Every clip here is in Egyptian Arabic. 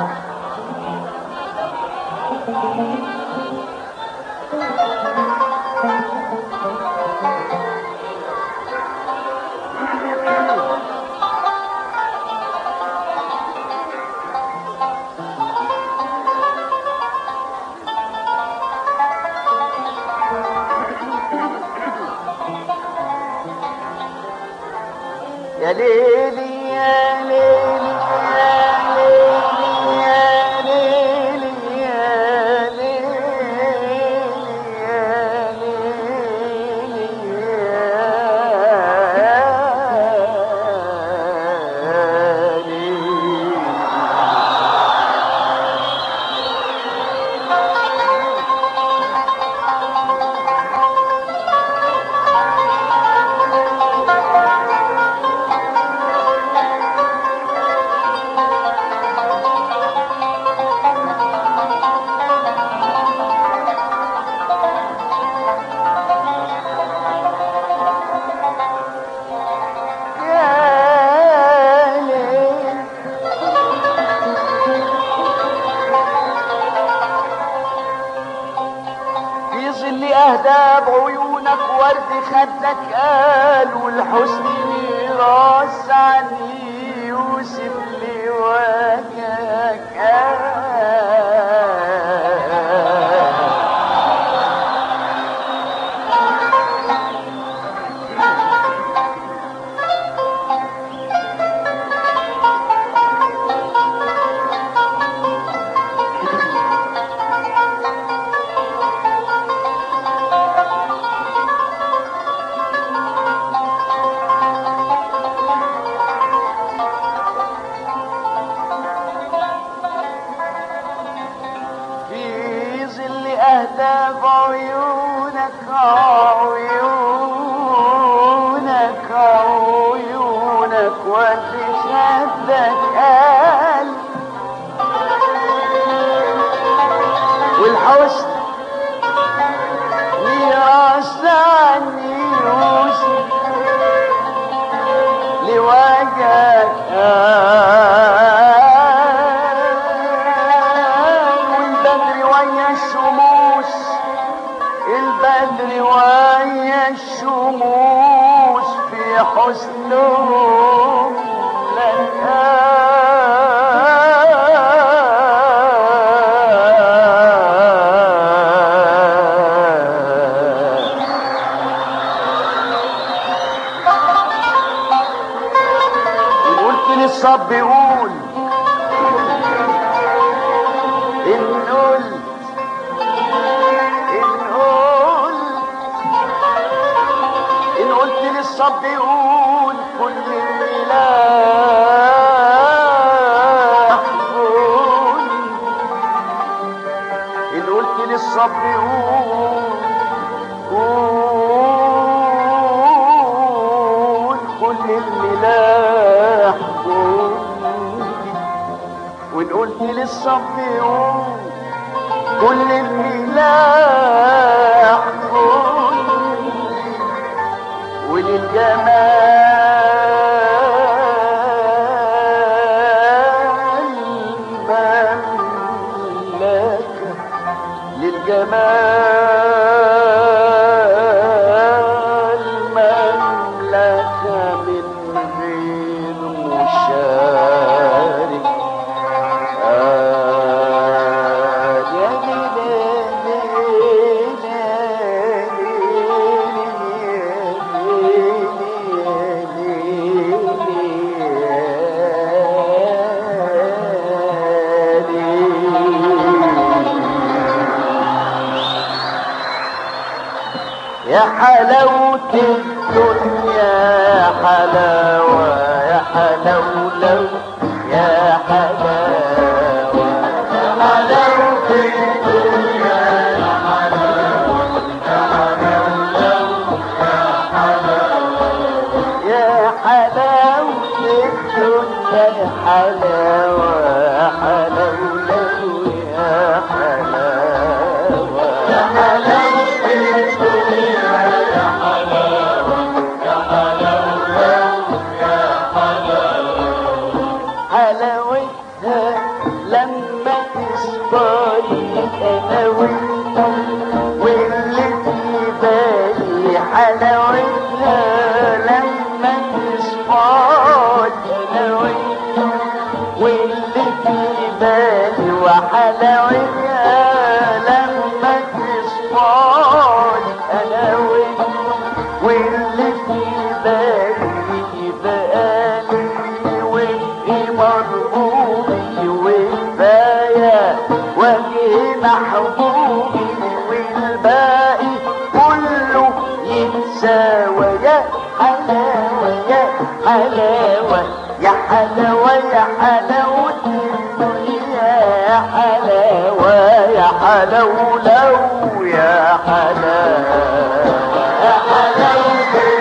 يا ليلي يا ليلي يا ليلي يا ليلي يا ليلي يا ليلي يا ليلي يا ليل في ظل اهداب عيونك ورد خدك قال والحسن ميراث عن يوسف لوجهك قال في ظل أهداف عيونك عيونك عيونك ودي خدك قال والحسن ميراث عني يوسف لوجهك والبدر ويا الشموس البدر ويا الشموس في حسنهم لك قلت للصب قول إن قلت إن قلت إن قلت للصب قول كل الملاح قول إن قلت للصب قول قول كل الملاح قول وإن قلت للصب قول كل الملاح قول وللجمال مملكة للجمال مملكة من غير مشارك يا حلاوة الدنيا يا حلاوة يا حلاولو يا حلاوة يا حلاوة الدنيا يا حلاوة يا حلاوة الدنيا يا حلاوة يا حلاولو يا حلاوة يا حلاوة الدنيا يا حلاوة يا حلاوة يا حلاوة حلاوتها لما تصفالي انا وانت واللي في بالي حلاوتها لما تصفالي انا وانت واللي في بالي وحلاوتها لما تصفالي انا وانت واللي في بالي بقالي وفي مرغوبي وكفاية وجه محبوبي والباقي كله يتساوى يا حلاوة يا حلاوة يا حلاوة يا حلاوة الدنيا يا حلاوة يا حلاوة لو يا حلاوة يا حلاوة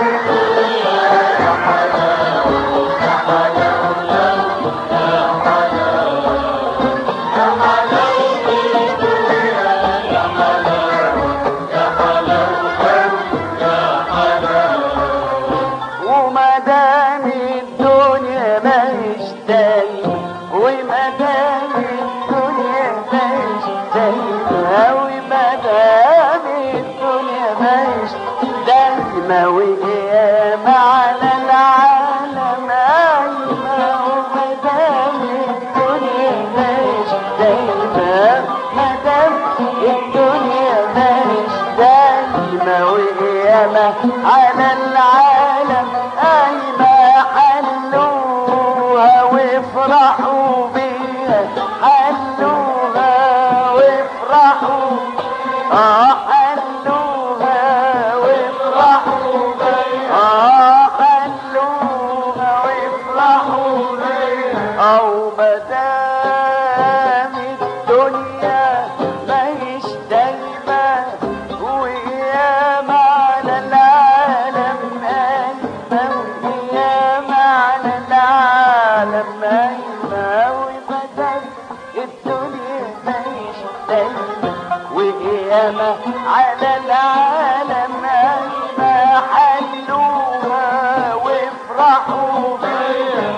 وما دام الدنيا ماهيش دايما وما دام الدنيا ماهيش دايما وما دام الدنيا ماهيش دايما وقيامة على العالم قايمة وما دام الدنيا ماهيش دايما ما دام الدنيا ماهيش دايما وقيامة على العالم قايمة حلوها وافرحوا بيها حلوها وافرحوا اه حلوها وافرحوا بيها اه حلوها وافرحوا بيها او مدام الدنيا ماهيش دايما وياما على العالم قايمة وياما على العالم قايمة ومدام الدنيا ماهيش دايما وياما على العالم قايمة حلوها وافرحوا بيها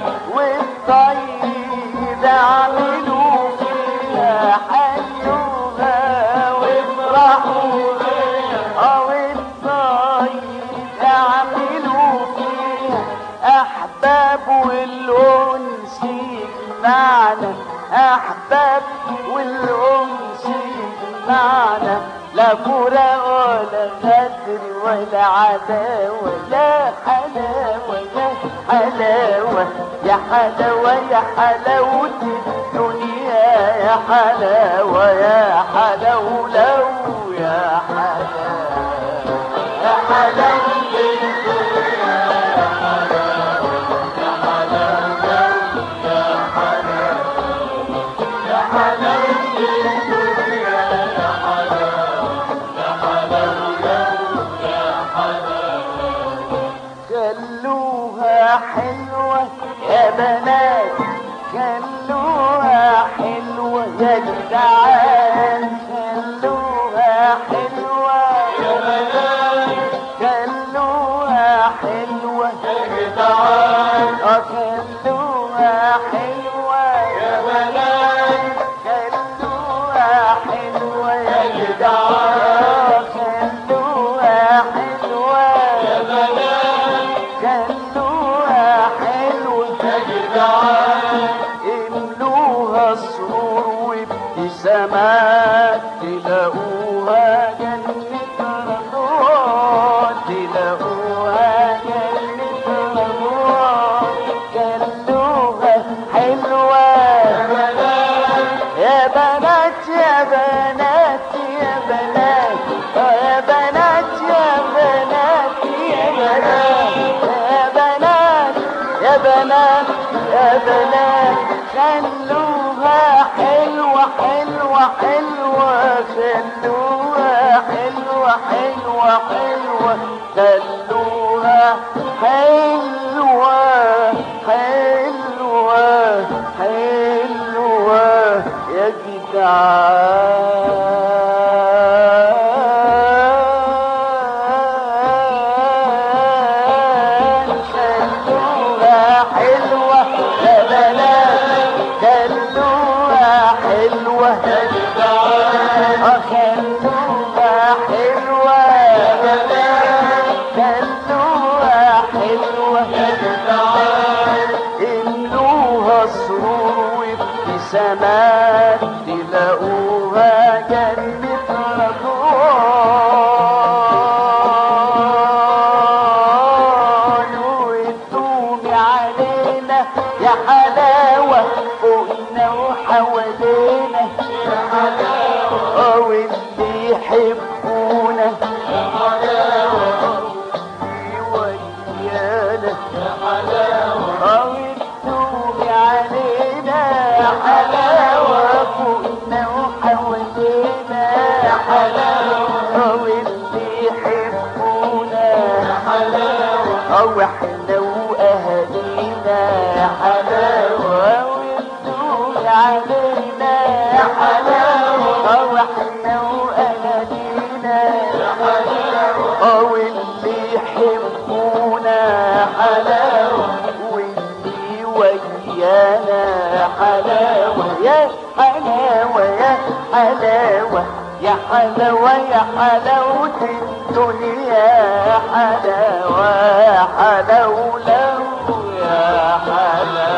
والطيب اعملوا فيها حلوها وافرحوا بيها او الطيب اعملوا فيها احباب والانس معنا احباب والانس معنا لا فراق ولا غدر ولا عداوة يا حلاوة يا حلاوة يا حلاوة يا حلاوة الدنيا يا حلاوة يا حلاوة لو يا حلاوة يا حلاوة خلوها حلوة يا بنات خلوها حلوة يا جدعان خلوها حلوة يا بنات خلوها حلوة يا جدعان خلوها حلوة يا بنات خلوها حلوة يا جدعان خلوها حلوة يا بنات خلوها حلوة يا جدعان املوها سرور وابتسامات تلاقوها جنة رضوان تلاقوها جنة رضوان خلوها حلوة يا بنات يا بنات يا بنات يا بنات يا بنات يا بنات يا بنات يا بنات يا بنات خلوها حلوة حلوة حلوة خلوها حلوة حلوة حلوة خلوها حلوة حلوة حلوة يا جدعان خلوها حلوة يا بنات خلوها حلاوة خلوها حلوة خلوها حلوة املوها سرور وابتسامات تلاقوها جنة رضوان وتدومي علينا يا حلاوة فوقنا وحوالينا يا حلاوة واللي يحبونا يا حلاوة ويانا يا حلاوة وتدومي علينا يا حلاوة فوقنا وحوالينا يا حلاوة واللي يحبونا يا حلاوة واحنا واهالينا يا حلاوة وتدومي علينا يا حلاوة واحنا واهالينا يا حلاوة واللي يحبونا يا حلاوة واللي ويانا يا حلاوة يا حلاوة يا حلاوة يا حلاوة يا حلاوة الدنيا يا حلاوة يا حلاوة يا حلاوة